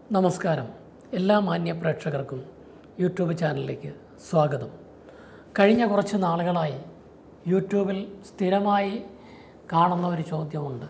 നമസ്കാരം എല്ലാ മാന്യ പ്രേക്ഷകർക്കും യൂട്യൂബ് ചാനലിലേക്ക് സ്വാഗതം കഴിഞ്ഞ കുറച്ച് നാളുകളായി യൂട്യൂബിൽ സ്ഥിരമായി കാണുന്ന ഒരു ചോദ്യമുണ്ട്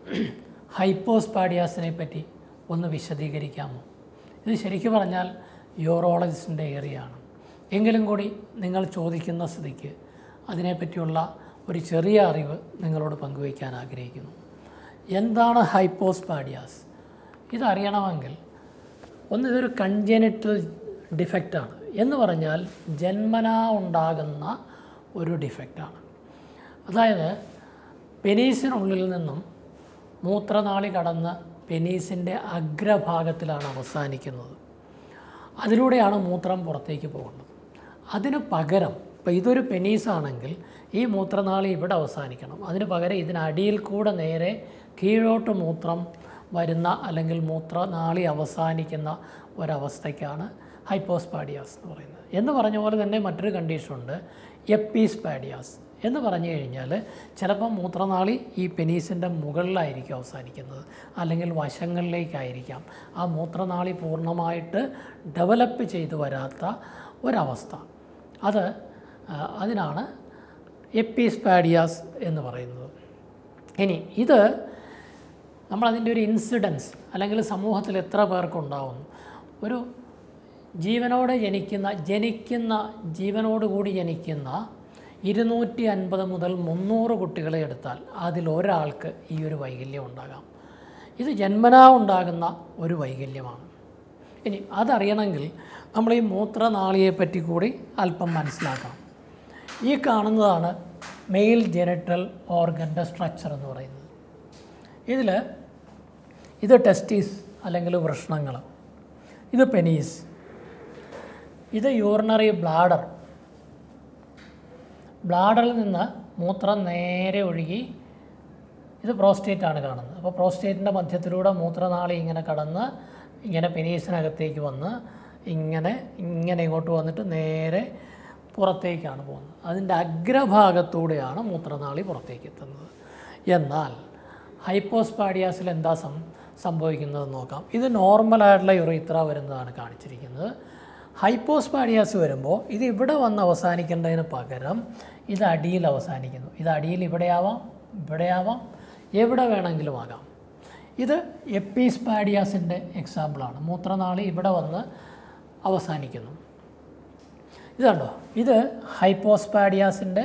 ഹൈപ്പോസ്പാഡിയാസിനെ പറ്റി ഒന്ന് വിശദീകരിക്കാമോ ഇത് ശരിക്കും പറഞ്ഞാൽ യൂറോളജിസ്റ്റിൻ്റെ ഏറിയാണ് എങ്കിലും കൂടി നിങ്ങൾ ചോദിക്കുന്ന സ്ഥിതിക്ക് അതിനെപ്പറ്റിയുള്ള ഒരു ചെറിയ അറിവ് നിങ്ങളോട് പങ്കുവയ്ക്കാൻ ആഗ്രഹിക്കുന്നു എന്താണ് ഹൈപ്പോസ്പാഡിയാസ് ഇതറിയണമെങ്കിൽ ഒന്ന് ഇതൊരു കൺജനിറ്റൽ ഡിഫക്റ്റാണ് എന്ന് പറഞ്ഞാൽ ജന്മനാ ഉണ്ടാകുന്ന ഒരു ഡിഫക്റ്റാണ് അതായത് പെനീസിനുള്ളിൽ നിന്നും മൂത്രനാളി കടന്ന് പെനീസിൻ്റെ അഗ്രഭാഗത്തിലാണ് അവസാനിക്കുന്നത് അതിലൂടെയാണ് മൂത്രം പുറത്തേക്ക് പോകുന്നത് അതിന് പകരം ഇപ്പോൾ ഇതൊരു പെനീസാണെങ്കിൽ ഈ മൂത്രനാളി ഇവിടെ അവസാനിക്കണം അതിന് പകരം ഇതിനടിയിൽ കൂടെ നേരെ കീഴോട്ട് മൂത്രം വരുന്ന അല്ലെങ്കിൽ മൂത്രനാളി അവസാനിക്കുന്ന ഒരവസ്ഥയ്ക്കാണ് ഹൈപ്പോസ്പാഡിയാസ് എന്ന് പറയുന്നത് എന്ന് പറഞ്ഞ പോലെ തന്നെ മറ്റൊരു കണ്ടീഷനുണ്ട് എപ്പീസ്പാഡിയാസ് എന്ന് പറഞ്ഞു കഴിഞ്ഞാൽ ചിലപ്പോൾ മൂത്രനാളി ഈ പെനീസിൻ്റെ മുകളിലായിരിക്കും അവസാനിക്കുന്നത് അല്ലെങ്കിൽ വശങ്ങളിലേക്കായിരിക്കാം ആ മൂത്രനാളി പൂർണ്ണമായിട്ട് ഡെവലപ്പ് ചെയ്തു വരാത്ത ഒരവസ്ഥ അത് ആ, അതിനാണ് എപ്പീസ്പാഡിയാസ് എന്ന് പറയുന്നത് ഇനി ഇത് നമ്മളതിൻ്റെ ഒരു ഇൻസിഡൻസ് അല്ലെങ്കിൽ സമൂഹത്തിൽ എത്ര പേർക്കുണ്ടാവുന്നു ഒരു ജീവനോടെ ജനിക്കുന്ന ജനിക്കുന്ന ജീവനോടുകൂടി ജനിക്കുന്ന ഇരുന്നൂറ്റി അൻപത് മുതൽ മുന്നൂറ് കുട്ടികളെ എടുത്താൽ അതിൽ ഒരാൾക്ക് ഈ ഒരു വൈകല്യം ഉണ്ടാകാം ഇത് ജന്മനാ ഉണ്ടാകുന്ന ഒരു വൈകല്യമാണ് ഇനി അതറിയണമെങ്കിൽ നമ്മൾ ഈ മൂത്രനാളിയെപ്പറ്റി കൂടി അല്പം മനസ്സിലാക്കണം ഈ കാണുന്നതാണ് മെയിൽ ജെനറ്റൽ ഓർഗൻ്റെ സ്ട്രക്ചർ എന്ന് പറയുന്നത് ഇതിൽ ഇത് ടെസ്റ്റീസ് അല്ലെങ്കിൽ വൃഷ്ണങ്ങൾ ഇത് പെനീസ് ഇത് യൂറിനറി ബ്ലാഡർ ബ്ലാഡറിൽ നിന്ന് മൂത്രം നേരെ ഒഴുകി ഇത് പ്രോസ്റ്റേറ്റ് ആണ് കാണുന്നത് അപ്പോൾ പ്രോസ്റ്റേറ്റിൻ്റെ മധ്യത്തിലൂടെ മൂത്രനാളി ഇങ്ങനെ കടന്ന് ഇങ്ങനെ പെനീസിനകത്തേക്ക് വന്ന് ഇങ്ങനെ ഇങ്ങനെ ഇങ്ങോട്ട് വന്നിട്ട് നേരെ പുറത്തേക്കാണ് പോകുന്നത് അതിൻ്റെ അഗ്രഭാഗത്തൂടെയാണ് മൂത്രനാളി പുറത്തേക്ക് എത്തുന്നത് എന്നാൽ ഹൈപ്പോസ്പാഡിയാസിൽ എന്താ സം സംഭവിക്കുന്നതെന്ന് നോക്കാം ഇത് നോർമലായിട്ടുള്ള യുറീത്ര വരുന്നതാണ് കാണിച്ചിരിക്കുന്നത് ഹൈപ്പോസ്പാഡിയാസ് വരുമ്പോൾ ഇത് ഇവിടെ വന്ന് അവസാനിക്കേണ്ടതിന് പകരം ഇത് അടിയിൽ അവസാനിക്കുന്നു ഇത് അടിയിൽ ഇവിടെയാവാം ഇവിടെയാവാം എവിടെ വേണമെങ്കിലും ആകാം ഇത് എപ്പീസ്പാഡിയാസിൻ്റെ എക്സാമ്പിളാണ് മൂത്രനാളി ഇവിടെ വന്ന് അവസാനിക്കുന്നു ഇത് കണ്ടോ ഇത് ഹൈപ്പോസ്പാഡിയാസിൻ്റെ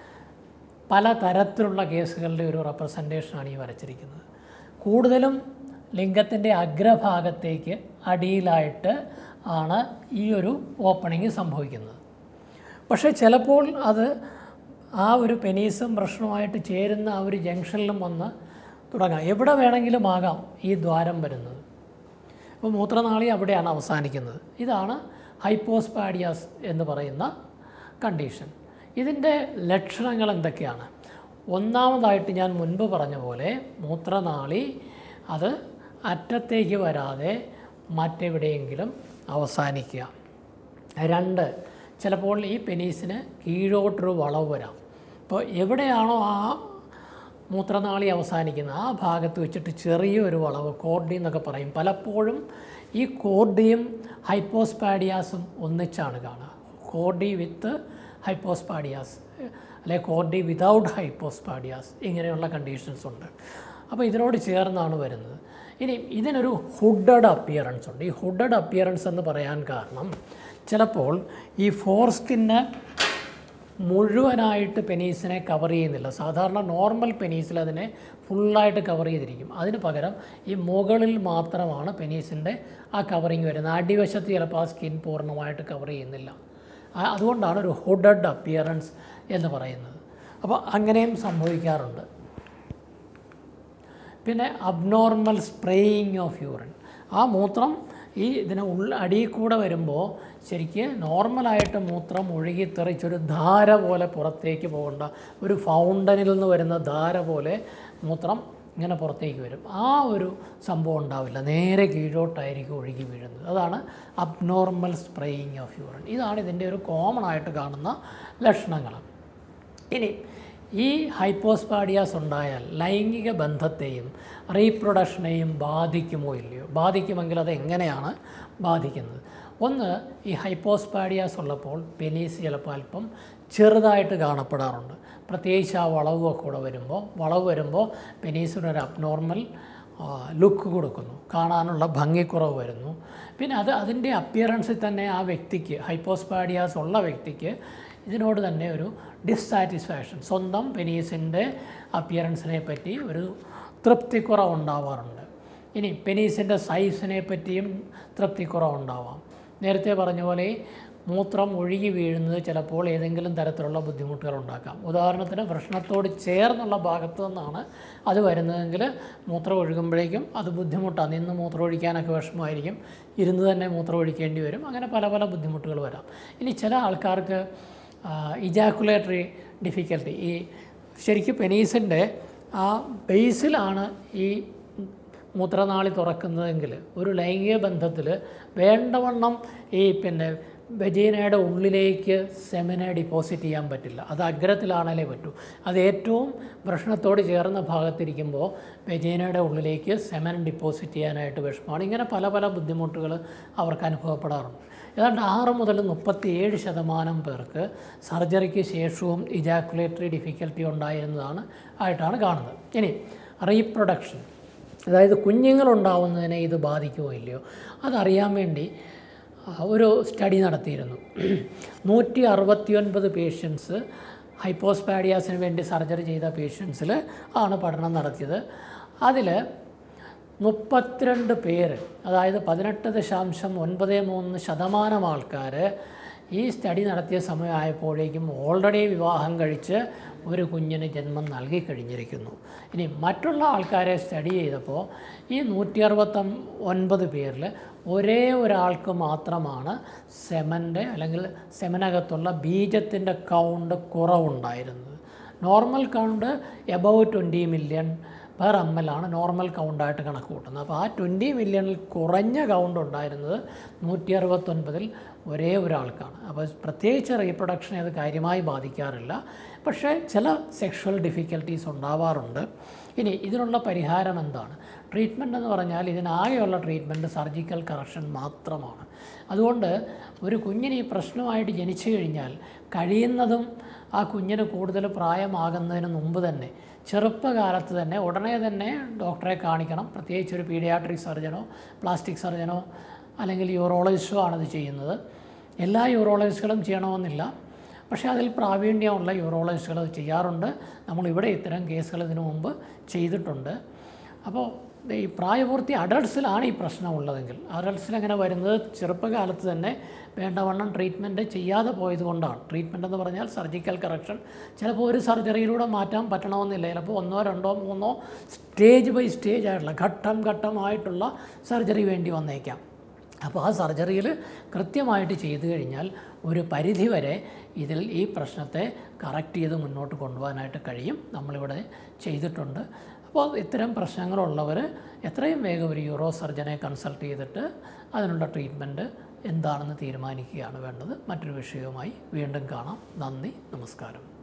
പല തരത്തിലുള്ള കേസുകളുടെ ഒരു റെപ്രസെൻറ്റേഷനാണ് ഈ വരച്ചിരിക്കുന്നത് കൂടുതലും ലിംഗത്തിൻ്റെ അഗ്രഭാഗത്തേക്ക് അടിയിലായിട്ട് ആണ് ഈ ഒരു ഓപ്പണിങ് സംഭവിക്കുന്നത് പക്ഷേ ചിലപ്പോൾ അത് ആ ഒരു പെനീസും പ്രശ്നവുമായിട്ട് ചേരുന്ന ആ ഒരു ജംഗ്ഷനിലും വന്ന് തുടങ്ങാം എവിടെ വേണമെങ്കിലും ആകാം ഈ ദ്വാരം വരുന്നത് അപ്പോൾ മൂത്രനാളി അവിടെയാണ് അവസാനിക്കുന്നത് ഇതാണ് ഹൈപ്പോസ്പാഡിയാസ് എന്ന് പറയുന്ന കണ്ടീഷൻ ഇതിൻ്റെ ലക്ഷണങ്ങൾ എന്തൊക്കെയാണ് ഒന്നാമതായിട്ട് ഞാൻ മുൻപ് പറഞ്ഞ പോലെ മൂത്രനാളി അത് അറ്റത്തേക്ക് വരാതെ മറ്റെവിടെയെങ്കിലും അവസാനിക്കുക രണ്ട് ചിലപ്പോൾ ഈ പെനീസിന് കീഴോട്ടൊരു വളവ് വരാം അപ്പോൾ എവിടെയാണോ ആ മൂത്രനാളി അവസാനിക്കുന്നത് ആ ഭാഗത്ത് വെച്ചിട്ട് ചെറിയൊരു വളവ് കോർഡി എന്നൊക്കെ പറയും പലപ്പോഴും ഈ കോർഡിയും ഹൈപ്പോസ്പാഡിയാസും ഒന്നിച്ചാണ് കാണുക കോർഡി വിത്ത് ഹൈപ്പോസ്പാഡിയാസ് അല്ലെ കോർഡി വിതൗട്ട് ഹൈപ്പോസ്പാഡിയാസ് ഇങ്ങനെയുള്ള കണ്ടീഷൻസ് ഉണ്ട് അപ്പോൾ ഇതിനോട് ചേർന്നാണ് വരുന്നത് ഇനി ഇതിനൊരു ഹുഡഡ് അപ്പിയറൻസ് ഉണ്ട് ഈ ഹുഡഡ് അപ്പിയറൻസ് എന്ന് പറയാൻ കാരണം ചിലപ്പോൾ ഈ ഫോർ സ്കിന്ന് മുഴുവനായിട്ട് പെനീസിനെ കവർ ചെയ്യുന്നില്ല സാധാരണ നോർമൽ പെനീസിൽ അതിനെ ഫുള്ളായിട്ട് കവർ ചെയ്തിരിക്കും അതിന് പകരം ഈ മുകളിൽ മാത്രമാണ് പെനീസിൻ്റെ ആ കവറിങ് വരുന്നത് അടിവശത്ത് ചിലപ്പോൾ ആ സ്കിൻ പൂർണ്ണമായിട്ട് കവർ ചെയ്യുന്നില്ല ആ- അതുകൊണ്ടാണ് ഒരു ഹുഡഡ് അപ്പിയറൻസ് എന്ന് പറയുന്നത് അപ്പോൾ അങ്ങനെയും സംഭവിക്കാറുണ്ട് പിന്നെ അബ്നോർമൽ സ്പ്രേയിങ് ഓഫ് യൂറിൻ ആ മൂത്രം ഈ ഇതിന് ഉള്ള അടിയിൽ കൂടെ വരുമ്പോൾ ശരിക്ക് നോർമലായിട്ട് മൂത്രം ഒഴുകി തെറിച്ചൊരു ധാര പോലെ പുറത്തേക്ക് പോകേണ്ട ഒരു ഫൗണ്ടനിൽ നിന്ന് വരുന്ന ധാര പോലെ മൂത്രം ഇങ്ങനെ പുറത്തേക്ക് വരും ആ ഒരു സംഭവം ഉണ്ടാവില്ല നേരെ കീഴോട്ടായിരിക്കും ഒഴുകി വീഴുന്നത് അതാണ് അബ്നോർമൽ സ്പ്രേയിങ് ഓഫ് യൂറിൻ ഇതാണ് ഇതിൻ്റെ ഒരു കോമൺ ആയിട്ട് കാണുന്ന ലക്ഷണങ്ങൾ ഇനി ഈ ഹൈപ്പോസ്പാഡിയാസ് ഉണ്ടായാൽ ലൈംഗിക ബന്ധത്തെയും റീപ്രൊഡക്ഷനെയും ബാധിക്കുമോ ഇല്ലയോ ബാധിക്കുമെങ്കിൽ അത് എങ്ങനെയാണ് ബാധിക്കുന്നത് ഒന്ന് ഈ ഹൈപ്പോസ്പാഡിയാസ് ഉള്ളപ്പോൾ പെനീസ് ചിലപ്പോൾ അല്പം ചെറുതായിട്ട് കാണപ്പെടാറുണ്ട് പ്രത്യേകിച്ച് ആ വളവൊക്കെ കൂടെ വരുമ്പോൾ വളവ് വരുമ്പോൾ പെനീസിനൊരു അബ്നോർമൽ ലുക്ക് കൊടുക്കുന്നു കാണാനുള്ള ഭംഗിക്കുറവ് വരുന്നു പിന്നെ അത് അതിൻ്റെ അപ്പിയറൻസിൽ തന്നെ ആ വ്യക്തിക്ക് ഹൈപ്പോസ്പാഡിയാസ് ഉള്ള വ്യക്തിക്ക് ഇതിനോട് തന്നെ ഒരു ഡിസ്സാറ്റിസ്ഫാക്ഷൻ സ്വന്തം പെനീസിൻ്റെ അപ്പിയറൻസിനെ പറ്റി ഒരു തൃപ്തിക്കുറവ് ഉണ്ടാവാറുണ്ട് ഇനി പെനീസിൻ്റെ സൈസിനെ പറ്റിയും തൃപ്തിക്കുറവുണ്ടാവാം നേരത്തെ പറഞ്ഞ പോലെ മൂത്രം ഒഴുകി വീഴുന്നത് ചിലപ്പോൾ ഏതെങ്കിലും തരത്തിലുള്ള ബുദ്ധിമുട്ടുകൾ ഉണ്ടാക്കാം ഉദാഹരണത്തിന് വൃഷ്ണത്തോട് ചേർന്നുള്ള ഭാഗത്തു നിന്നാണ് അത് വരുന്നതെങ്കിൽ മൂത്രം ഒഴുകുമ്പോഴേക്കും അത് ബുദ്ധിമുട്ടാണ് നിന്ന് മൂത്രം ഒഴിക്കാനൊക്കെ വിഷമമായിരിക്കും ഇരുന്ന് തന്നെ മൂത്രം ഒഴിക്കേണ്ടി വരും അങ്ങനെ പല പല ബുദ്ധിമുട്ടുകൾ വരാം ഇനി ചില ആൾക്കാർക്ക് ഇജാക്കുലേറ്ററി ഡിഫിക്കൽട്ടി ഈ ശരിക്കും പെനീസിൻ്റെ ആ ബേസിലാണ് ഈ മൂത്രനാളി തുറക്കുന്നതെങ്കിൽ ഒരു ലൈംഗിക ബന്ധത്തിൽ വേണ്ടവണ്ണം ഈ പിന്നെ വെജീനയുടെ ഉള്ളിലേക്ക് സെമിനെ ഡിപ്പോസിറ്റ് ചെയ്യാൻ പറ്റില്ല അത് അഗ്രത്തിലാണേലേ പറ്റൂ അത് ഏറ്റവും വൃഷണത്തോട് ചേർന്ന ഭാഗത്തിരിക്കുമ്പോൾ വെജീനയുടെ ഉള്ളിലേക്ക് സെമൻ ഡിപ്പോസിറ്റ് ചെയ്യാനായിട്ട് വിഷമമാണ് ഇങ്ങനെ പല പല ബുദ്ധിമുട്ടുകൾ അവർക്ക് അനുഭവപ്പെടാറുണ്ട് ഏതാണ്ട് ആറ് മുതൽ മുപ്പത്തിയേഴ് ശതമാനം പേർക്ക് സർജറിക്ക് ശേഷവും ഇജാക്കുലേറ്ററി ഡിഫിക്കൽറ്റി ഉണ്ടായിരുന്നതാണ് ആയിട്ടാണ് കാണുന്നത് ഇനി റീപ്രൊഡക്ഷൻ അതായത് കുഞ്ഞുങ്ങളുണ്ടാവുന്നതിനെ ഇത് ബാധിക്കുമോ ഇല്ലയോ അതറിയാൻ വേണ്ടി ആ, ഒരു സ്റ്റഡി നടത്തിയിരുന്നു നൂറ്റി അറുപത്തിയൊൻപത് പേഷ്യൻസ് ഹൈപ്പോസ്പാഡിയാസിന് വേണ്ടി സർജറി ചെയ്ത പേഷ്യൻസിൽ ആണ് പഠനം നടത്തിയത് അതിൽ മുപ്പത്തിരണ്ട് പേര് അതായത് പതിനെട്ട് ദശാംശം ഒൻപത് മൂന്ന് ശതമാനം ആൾക്കാർ ഈ സ്റ്റഡി നടത്തിയ സമയമായപ്പോഴേക്കും ഓൾറെഡി വിവാഹം കഴിച്ച് ഒരു കുഞ്ഞിന് ജന്മം നൽകി കഴിഞ്ഞിരിക്കുന്നു ഇനി മറ്റുള്ള ആൾക്കാരെ സ്റ്റഡി ചെയ്തപ്പോൾ ഈ നൂറ്റി അറുപത്തി ഒൻപത് പേരിൽ ഒരേ ഒരാൾക്ക് മാത്രമാണ് സെമൻ്റെ അല്ലെങ്കിൽ സെമനകത്തുള്ള ബീജത്തിൻ്റെ കൗണ്ട് കുറവുണ്ടായിരുന്നത് normal count above twenty million per M L ആണ് നോർമൽ കൗണ്ടായിട്ട് കണക്ക് കൂട്ടുന്നത് അപ്പോൾ ആ ട്വൻറ്റി മില്യണിൽ കുറഞ്ഞ കൗണ്ട് ഉണ്ടായിരുന്നത് നൂറ്റി അറുപത്തൊൻപതിൽ ഒരേ ഒരാൾക്കാണ് അപ്പോൾ പ്രത്യേകിച്ച് റീപ്രൊഡക്ഷനെ അത് കാര്യമായി ബാധിക്കാറില്ല പക്ഷേ ചില സെക്ഷൽ ഡിഫിക്കൽട്ടീസ് ഉണ്ടാവാറുണ്ട് ഇനി ഇതിനുള്ള പരിഹാരം എന്താണ് ട്രീറ്റ്മെൻ്റ് എന്ന് പറഞ്ഞാൽ ഇതിനാകെയുള്ള ട്രീറ്റ്മെൻറ്റ് സർജിക്കൽ കറക്ഷൻ മാത്രമാണ് അതുകൊണ്ട് ഒരു കുഞ്ഞിന് ഈ പ്രശ്നമായിട്ട് ജനിച്ചു കഴിഞ്ഞാൽ കഴിയുന്നതും ആ കുഞ്ഞിന് കൂടുതൽ പ്രായമാകുന്നതിന് മുമ്പ് തന്നെ ചെറുപ്പകാലത്ത് തന്നെ ഉടനെ തന്നെ ഡോക്ടറെ കാണിക്കണം പ്രത്യേകിച്ച് ഒരു പീഡിയാട്രിക് സർജനോ പ്ലാസ്റ്റിക് സർജനോ അല്ലെങ്കിൽ യൂറോളജിസ്റ്റോ ആണിത് ചെയ്യുന്നത് എല്ലാ യൂറോളജിസ്റ്റുകളും ചെയ്യണമെന്നില്ല പക്ഷേ അതിൽ പ്രാവീണ്യമുള്ള യൂറോളജിസ്റ്റുകൾ അത് ചെയ്യാറുണ്ട് നമ്മളിവിടെ ഇത്തരം കേസുകൾ ഇതിനു മുമ്പ് ചെയ്തിട്ടുണ്ട് അപ്പോൾ ഈ പ്രായപൂർത്തി അഡൾട്ട്സിലാണ് ഈ പ്രശ്നം ഉള്ളതെങ്കിൽ അഡൾട്ട്സിൽ അങ്ങനെ വരുന്നത് ചെറുപ്പകാലത്ത് തന്നെ വേണ്ടവണ്ണം ട്രീറ്റ്മെൻറ്റ് ചെയ്യാതെ പോയത് കൊണ്ടാണ് ട്രീറ്റ്മെൻ്റ് എന്ന് പറഞ്ഞാൽ സർജിക്കൽ കറക്ഷൻ ചിലപ്പോൾ ഒരു സർജറിയിലൂടെ മാറ്റാൻ പറ്റണമെന്നില്ല ചിലപ്പോൾ ഒന്നോ രണ്ടോ മൂന്നോ സ്റ്റേജ് ബൈ സ്റ്റേജ് ആയിട്ടുള്ള ഘട്ടം ഘട്ടമായിട്ടുള്ള സർജറി വേണ്ടി വന്നേക്കാം അപ്പോൾ ആ സർജറിയിൽ കൃത്യമായിട്ട് ചെയ്തു കഴിഞ്ഞാൽ ഒരു പരിധി വരെ ഇതിൽ ഈ പ്രശ്നത്തെ കറക്റ്റ് ചെയ്ത് മുന്നോട്ട് കൊണ്ടുപോകാനായിട്ട് കഴിയും നമ്മളിവിടെ ചെയ്തിട്ടുണ്ട് അപ്പോൾ ഇത്തരം പ്രശ്നങ്ങളുള്ളവർ എത്രയും വേഗം ഒരു യൂറോ സർജനെ കൺസൾട്ട് ചെയ്തിട്ട് അതിനുള്ള ട്രീറ്റ്മെൻറ്റ് എന്താണെന്ന് തീരുമാനിക്കുകയാണ് വേണ്ടത് മറ്റൊരു വിഷയവുമായി വീണ്ടും കാണാം നന്ദി നമസ്കാരം